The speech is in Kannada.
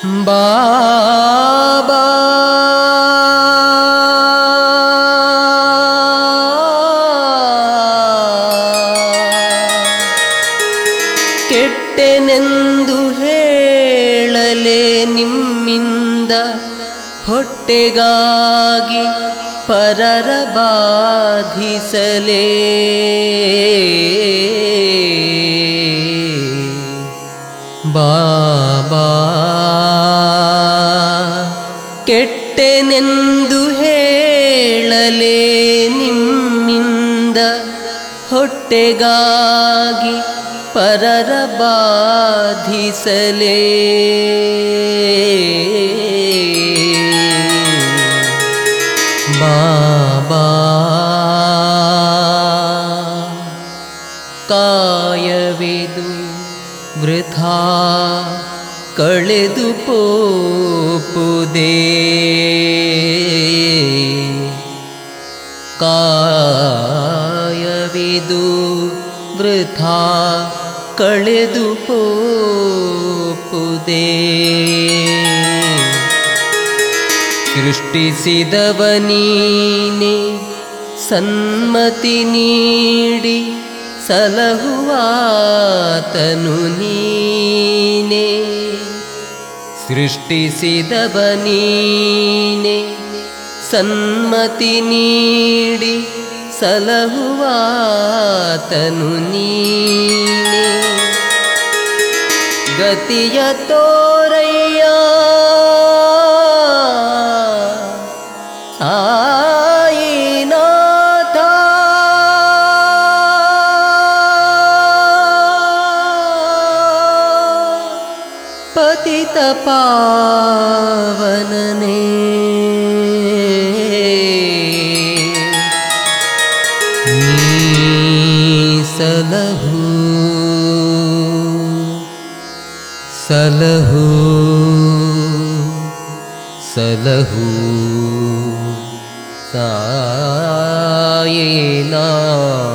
ಬಾಬಾ ಕೆಟ್ಟೆನೆಂದು ಹೇಳಲೆ ನಿಮ್ಮಿಂದ ಹೊಟ್ಟೆಗಾಗಿ ಪರರ ಬಾಧಿಸಲೇ ಬಾಬಾ ಕೆಟ್ಟೆನೆಂದು ಹೇಳಲೆ ನಿಮ್ಮಿಂದ ಹೊಟ್ಟೆಗಾಗಿ ಪರರ ಬಾಧಿಸಲೇ ಬಾಬಾ ಕಾಯವಿದು ವೃಥಾ ಕಳೆದು ಪೋಪುದೇ ಕಾಯವಿದು ವೃಥಾ ಕಳೆದು ಪೋಪುದೇ ಸೃಷ್ಟಿಸಿದವನೀನೆ ಸನ್ಮತಿ ನೀಡಿ ಸಲಹುವಾತನು ನೀನೆ ಸೃಷ್ಟಿಸಿದವನೀನೆ ಸನ್ಮತಿ ನೀಡಿ ಸಲಹುವಾತನು ನೀನೆ ಗತಿಯ ತೋರಯ್ಯ ಸಾಯಿನಾಥ ಪತಿತ ಪಾವನನೇ ಸಲಹು ಸಲಹು ಸಲಹು ಸಾಯಿನಾಥ